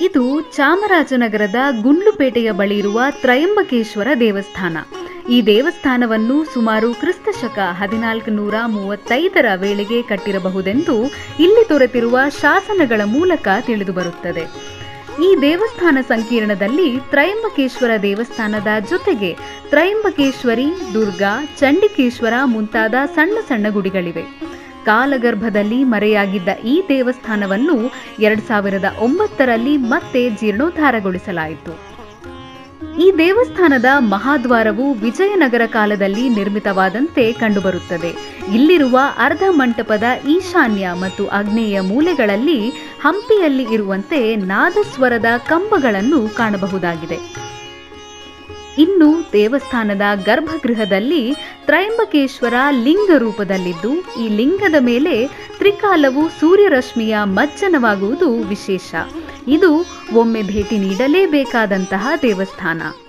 ಇದು ಚಾಮರಾಜನಗರದ ಗುಂಡ್ಲುಪೇಟೆಯ ಬಳಿ ಇರುವ ತ್ರಯಂಬಕೇಶ್ವರ ದೇವಸ್ಥಾನ ಈ ದೇವಸ್ಥಾನವನ್ನು ಸುಮಾರು ಕ್ರಿಸ್ತಶಕ ಹದಿನಾಲ್ಕು ನೂರ ಮೂವತ್ತೈದರ ವೇಳೆಗೆ ಕಟ್ಟಿರಬಹುದೆಂದು ಇಲ್ಲಿ ದೊರೆತಿರುವ ಶಾಸನಗಳ ಮೂಲಕ ತಿಳಿದುಬರುತ್ತದೆ ಈ ದೇವಸ್ಥಾನ ಸಂಕೀರ್ಣದಲ್ಲಿ ತ್ರಯಂಬಕೇಶ್ವರ ದೇವಸ್ಥಾನದ ಜೊತೆಗೆ ತ್ರಯಂಬಕೇಶ್ವರಿ ದುರ್ಗಾ ಚಂಡಿಕೇಶ್ವರ ಮುಂತಾದ ಸಣ್ಣ ಸಣ್ಣ ಗುಡಿಗಳಿವೆ ಕಾಲಗರ್ಭದಲ್ಲಿ ಮರೆಯಾಗಿದ್ದ ಈ ದೇವಸ್ಥಾನವನ್ನು ಎರಡ್ ಸಾವಿರದ ಒಂಬತ್ತರಲ್ಲಿ ಮತ್ತೆ ಜೀರ್ಣೋದ್ಧಾರಗೊಳಿಸಲಾಯಿತು ಈ ದೇವಸ್ಥಾನದ ಮಹಾದ್ವಾರವು ವಿಜಯನಗರ ಕಾಲದಲ್ಲಿ ನಿರ್ಮಿತವಾದಂತೆ ಕಂಡುಬರುತ್ತದೆ ಇಲ್ಲಿರುವ ಅರ್ಧ ಮಂಟಪದ ಈಶಾನ್ಯ ಮತ್ತು ಆಗ್ನೇಯ ಮೂಲೆಗಳಲ್ಲಿ ಹಂಪಿಯಲ್ಲಿ ಇರುವಂತೆ ನಾದಸ್ವರದ ಕಂಬಗಳನ್ನು ಕಾಣಬಹುದಾಗಿದೆ ಇನ್ನು ದೇವಸ್ಥಾನದ ಗರ್ಭಗೃಹದಲ್ಲಿ ತ್ರಯಂಬಕೇಶ್ವರ ಲಿಂಗ ರೂಪದಲ್ಲಿದ್ದು ಈ ಲಿಂಗದ ಮೇಲೆ ತ್ರಿಕಾಲವು ಸೂರ್ಯರಶ್ಮಿಯ ಮಜ್ಜನವಾಗುವುದು ವಿಶೇಷ ಇದು ಒಮ್ಮೆ ಭೇಟಿ ನೀಡಲೇಬೇಕಾದಂತಹ ದೇವಸ್ಥಾನ